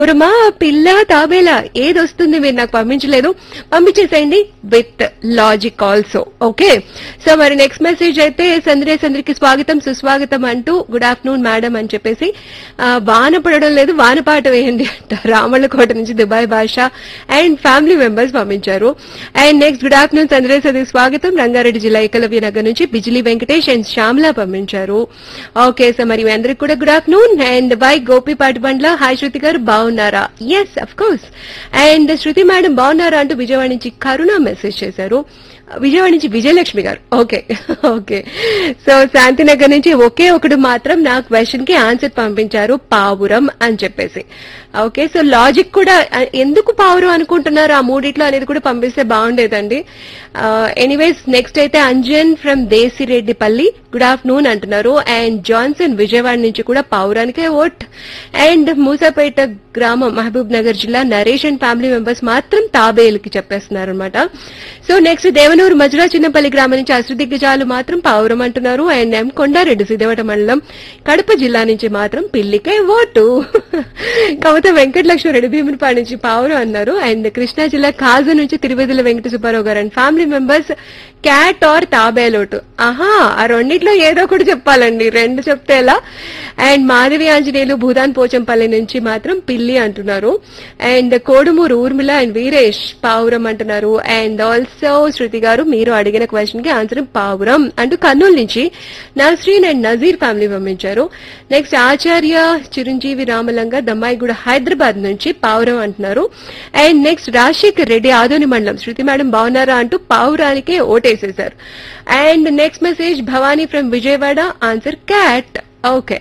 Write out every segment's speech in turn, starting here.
మా పిల్ల తాబేలా ఏది వస్తుంది మీరు నాకు పంపించలేదు పంపించేసేయండి with logic also okay so మరి నెక్స్ట్ మెసేజ్ అయితే సందరే సందరికి స్వాగతం సుస్వాగతం అంటూ గుడ్ ఆఫ్టర్నూన్ మేడం అని చెప్పేసి ఆ, వాన పడడం లేదు వాన పాట వేయండి అంట రామళ్ళకోట నుంచి Dubai Basha and family members పంపించారు అండ్ నెక్స్ట్ గుడ్ ఆఫ్టర్నూన్ సందరే సందరికి స్వాగతం రంగారెడ్డి జిల్లా ఏకలవ్య నగర్ నుంచి బిజిలీ వెంకటేష్ అండ్ శ్యామల పంపించారు ఓకే సో మరి మీ అందరికి కూడా good afternoon and by Gopi Patibandla hi Shruti garu బాగున్నారా yes of course and Shruti madam బాగున్నారా అంటూ విజయవాడ నుంచి కరుణ మెసేజ్ చేశారు విజయవాడ నుంచి విజయలక్ష్మి గారు ఓకే ఓకే సో శాంతినగర్ నుంచి ఒకే ఒకడు మాత్రం నా క్వశ్చన్ కి ఆన్సర్ పంపించారు పావురం అని చెప్పేసి ఓకే సో లాజిక్ కూడా ఆ, ఎందుకు పావురం అనుకుంటున్నారు ఆ మూడిట్లో అనేది కూడా పంపిస్తే బాగుండేదండి ఎనీవేస్ నెక్స్ట్ అయితే Anjan from Desireddipalli good afternoon అంటున్నారు అండ్ జాన్సన్ విజయవాడ నుంచి కూడా పావురానికే ఓట్ అండ్ మూసాపేట గ్రామం మహబూబ్ నగర్ జిల్లా నరేష్ అండ్ ఫ్యామిలీ మెంబర్స్ మాత్రం తాబేలుకి చెప్పేస్తున్నారు అనమాట సో నెక్స్ట్ దేవనూరు మజురా చిన్నపల్లి గ్రామం నుంచి అశ్రుదిగ్గజాలు మాత్రం పావురం అంటున్నారు అండ్ ఎం కొండారెడ్డి సిద్ధవట మండలం కడప జిల్లా నుంచి మాత్రం పిల్లికే ఓటు కాకపోతే వెంకటలక్ష్మి రెడ్డి భీమునిపాడు నుంచి పావురం అన్నారు అండ్ కృష్ణా జిల్లా కాజు నుంచి తిరుపతిల Venkata Subbarao garu and family members cat or తాబేలోటు ఆహా ఆ రెండిట్లో ఏదో ఒకటి చెప్పాలండి రెండు చెప్తే ఎలా అండ్ మాధవి ఆంజనేయులు భూదాన్ పోచంపల్లి నుంచి మాత్రం పిల్లి అంటున్నారు అండ్ కోడుమూరు ఊర్మిళ అండ్ వీరేష్ పావురం అంటున్నారు అండ్ ఆల్సో శృతి గారు మీరు అడిగిన క్వశ్చన్ కి ఆన్సర్ పావురం అంటూ కర్నూలు నుంచి నస్రీన్ అండ్ నజీర్ ఫ్యామిలీ పంపించారు నెక్స్ట్ ఆచార్య చిరంజీవి రామలంగా దమ్మాయిగూడ హైదరాబాద్ నుంచి పావురం అంటున్నారు అండ్ నెక్స్ట్ రాజశేఖర్ రెడ్డి ఆదోని మండలం శృతి మేడం బాగున్నారా అంటూ పావురానికే ఓటేసేశారు and next message Bhavani from Vijayawada answer cat okay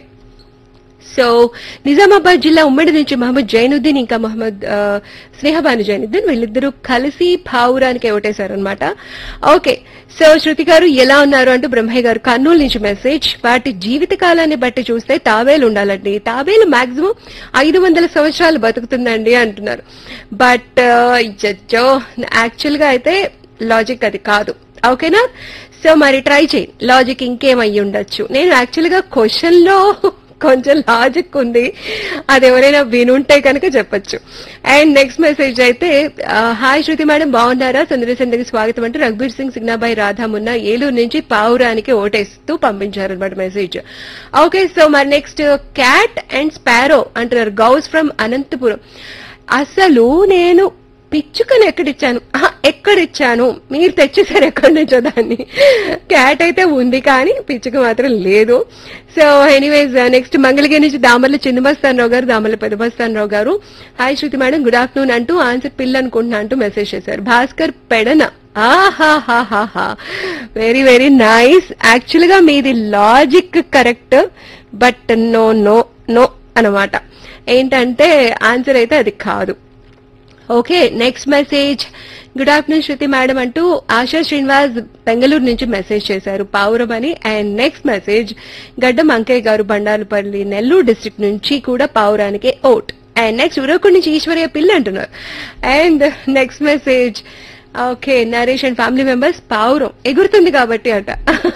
so Nizamabad జిల్లా ఉమ్మడి నుంచి మహమ్మద్ జైనుద్దీన్ ఇంకా మహమ్మద్ ఆ, స్నేహబాను జైనుద్దీన్ వీళ్ళిద్దరూ కలిసి పావురానికి ఓటేశారనమాట ఓకే సో శృతి గారు ఎలా ఉన్నారు అంటూ బ్రహ్మయ్య గారు కర్నూలు నుంచి మెసేజ్ వాటి జీవిత కాలాన్ని బట్టి చూస్తే తాబేలు ఉండాలండి తాబేలు మాక్సిమం ఐదు వందల సంవత్సరాలు బతుకుతుందండి అంటున్నారు బట్ జడ్జో యాక్చువల్ గా అయితే లాజిక్ అది కాదు ఓకేనా సో మరి ట్రై చేయి లాజిక్ ఇంకేమై ఉండొచ్చు నేను యాక్చువల్ గా క్వశ్చన్ లో కొంచెం లాజిక్ ఉంది అది ఎవరైనా వినుంటే కనుక చెప్పొచ్చు అండ్ నెక్స్ట్ మెసేజ్ అయితే ఆ, హాయ్ శృతి మేడం బాగున్నారా సందడి సందడికి స్వాగతం అంటే రఘుబీర్ సింగ్ సిగ్నాబాయి రాధా మున్న ఏలూరు నుంచి పావురానికి ఓటేస్తూ పంపించారు అనమాట మెసేజ్ ఓకే సో మరి నెక్స్ట్ క్యాట్ అండ్ స్పారో అంటున్నారు గౌస్ ఫ్రమ్ అనంతపురం అసలు నేను పిచ్చుకను ఎక్కడిచ్చాను ఆహా, ఎక్కడిచ్చాను మీరు తెచ్చేసారు ఎక్కడి నుంచో దాన్ని క్యాట్ అయితే ఉంది కానీ పిచ్చుక మాత్రం లేదు సో ఎనీవేస్ నెక్స్ట్ మంగళగిరి నుంచి దామర్ల చిన్నమస్తానరావు గారు Damarla Pedamastanarao garu hi Shruti madam good afternoon అంటూ ఆన్సర్ పిల్ల అనుకుంటున్నా అంటూ మెసేజ్ చేశారు భాస్కర్ పెడన ఆహాహాహాహా వెరీ వెరీ నైస్ యాక్చువల్ గా మీది logic correct but no no no అన్నమాట ఏంటంటే ఆన్సర్ అయితే అది కాదు okay next message good afternoon Shruti madam అంటూ ఆశా శ్రీనివాస్ బెంగళూరు నుంచి మెసేజ్ చేశారు పావురం అని అండ్ నెక్స్ట్ మెసేజ్ గడ్డం అంకయ్య గారు బండారుపల్లి నెల్లూరు డిస్ట్రిక్ట్ నుంచి కూడా పావురానికి ఓట్ అండ్ నెక్స్ట్ ఉరవకొండ నుంచి ఈశ్వర్య పిల్ల అంటున్నారు and next message okay Naresh and family members పావురం ఎగురుతుంది కాబట్టి అట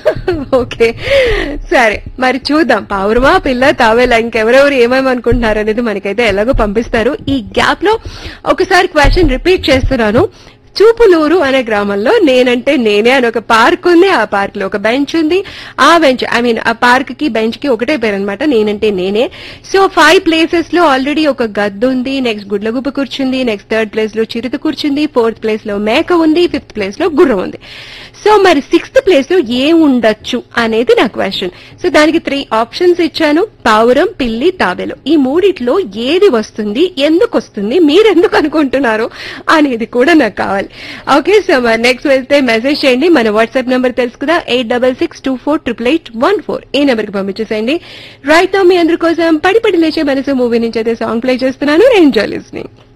ఓకే సరే మరి చూద్దాం పావురమా పిల్ల తావేలా ఇంకెవరెవరు ఏమేమి అనుకుంటున్నారు అనేది మనకైతే ఎలాగో పంపిస్తారు ఈ గ్యాప్ లో ఒకసారి క్వశ్చన్ రిపీట్ చేస్తున్నాను చూపులూరు అనే గ్రామంలో నేనంటే నేనే అని ఒక పార్క్ ఉంది ఆ పార్క్ లో ఒక బెంచ్ ఉంది ఆ బెంచ్ ఐ మీన్ ఆ పార్క్ కి బెంచ్ కి ఒకటే పేరు అనమాట నేనంటే నేనే సో ఫైవ్ ప్లేసెస్ లో ఆల్రెడీ ఒక గద్దు ఉంది నెక్స్ట్ గుడ్లగుబ్బ కూర్చుంది నెక్స్ట్ థర్డ్ ప్లేస్ లో చిరుత కూర్చుంది ఫోర్త్ ప్లేస్ లో మేక ఉంది ఫిఫ్త్ ప్లేస్ లో గుర్రం ఉంది సో మరి సిక్స్త్ ప్లేస్ లో ఏం ఉండొచ్చు అనేది నా క్వశ్చన్ సో దానికి త్రీ ఆప్షన్స్ ఇచ్చాను పావురం పిల్లి తాబేలు ఈ మూడిట్లో ఏది వస్తుంది ఎందుకు వస్తుంది మీరు ఎందుకు అనుకుంటున్నారు అనేది కూడా నాకు కావాలి ఓకే సో మరి నెక్స్ట్ వెళ్తే మెసేజ్ చేయండి మన వాట్సాప్ నెంబర్ తెలుసు కదా eight double six two four triple eight one four ఈ నెంబర్ కి పంపించేసేయండి రైట్ మీ అందరి కోసం పడి పడి లేచే మనసు మూవీ నుంచి అయితే సాంగ్ ప్లే చేస్తున్నాను ఎంజాయ్ లిస్నింగ్